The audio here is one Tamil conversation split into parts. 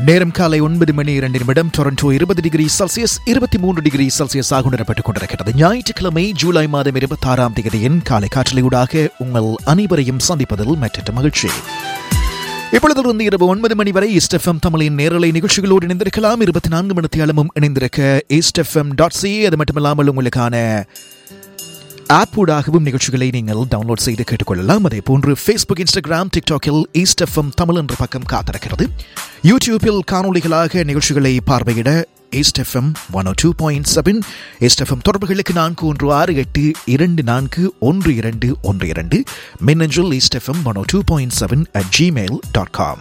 நேரம் காலை ஒன்பது மணி இரண்டு நிமிடம் டொரண்டோ இருபது டிகிரி செல்சியஸ் இருபத்தி மூன்று டிகிரி செல்சியஸ் ஆக உணரப்பட்டுக் கொண்டிருக்கிறது ஞாயிற்றுக்கிழமை ஜூலை மாதம் இருபத்தாறாம் தேதியின் காலை காற்றலையூடாக உங்கள் அனைவரையும் சந்திப்பதில் மற்ற மகிழ்ச்சி இப்பொழுதிலிருந்து இரவு ஒன்பது மணி வரை இஸ்டெஃப்எம் தமிழின் நேரலை நிகழ்ச்சிகளோடு இணைந்திருக்கலாம் இருபத்தி நான்கு மணி தேலமும் இணைந்திருக்க இஸ்டெஃப்எம் டாட் சி அது மட்டுமில்லாமல் உங்களுக்கான ஆப்பூடாகவும் நிகழ்ச்சிகளை நீங்கள் டவுன்லோட் செய்து கேட்டுக்கொள்ளலாம் அதே போன்று ஃபேஸ்புக் இன்ஸ்டாகிராம் டிக்டாக்கில் ஈஸ்ட் எஃப்எம் தமிழ் என்ற பக்கம் காத்திருக்கிறது யூடியூப்பில் காணொளிகளாக நிகழ்ச்சிகளை பார்வையிட East FM one O two point seven East FM தொடர்புகளுக்கு நான்கு ஒன்று ஆறு எட்டு இரண்டு நான்கு ஒன்று இரண்டு ஒன்று இரண்டு மின்னஞ்சல் East FM one O two point seven at Gmail dot com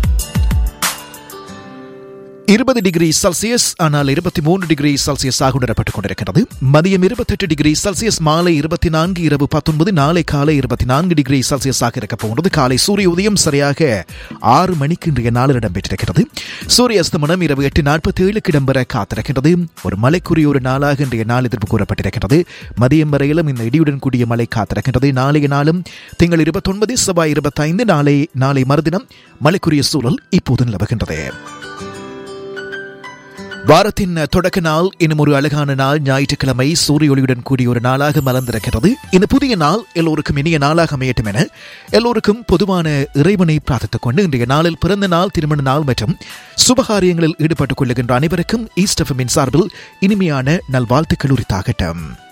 இருபது டிகிரி செல்சியஸ் ஆனால் இருபத்தி மூன்று டிகிரி செல்சியஸ் ஆக உணரப்பட்டுக் கொண்டிருக்கிறது மதியம் இருபத்தெட்டு டிகிரி செல்சியஸ் மாலை இருபத்தி நான்கு இரவு பத்தொன்பது நாளை காலை இருபத்தி நான்கு டிகிரி செல்சியஸ் ஆக இருக்க போகிறது காலை சூரிய உதயம் சரியாக ஆறு மணிக்கு இன்றைய நாளில் இடம்பெற்றிருக்கிறது சூரிய அஸ்தமனம் இரவு எட்டு நாற்பத்தி ஏழுக்கு இடம்பெற காத்திருக்கிறது ஒரு மழைக்குரிய ஒரு நாளாக இன்றைய நாள் எதிர்ப்பு கூறப்பட்டிருக்கிறது மதியம் வரையிலும் இந்த இடியுடன் கூடிய மழை காத்திருக்கிறது நாளைய நாளும் திங்கள் இருபத்தொன்பது செவ்வாய் இருபத்தைந்து நாளை நாளை மறுதினம் மழைக்குரிய சூழல் இப்போது நிலவுகின்றது வாரத்தின் தொடக்க நாள் இன்னும் ஒரு அழகான நாள் ஞாயிற்றுக்கிழமை சூரிய ஒளியுடன் கூடிய ஒரு நாளாக மலர்ந்திருக்கிறது இந்த புதிய நாள் எல்லோருக்கும் இனிய நாளாக அமையட்டும் என எல்லோருக்கும் பொதுவான இறைவனை பிரார்த்தித்துக் கொண்டு இன்றைய நாளில் பிறந்த நாள் திருமண நாள் மற்றும் சுபகாரியங்களில் ஈடுபட்டுக் கொள்ளுகின்ற அனைவருக்கும் ஈஸ்ட் எஃப்எம்மின் சார்பில் இனிமையான நல்வாழ்த்துக்கள் உரித்தாகட்டும்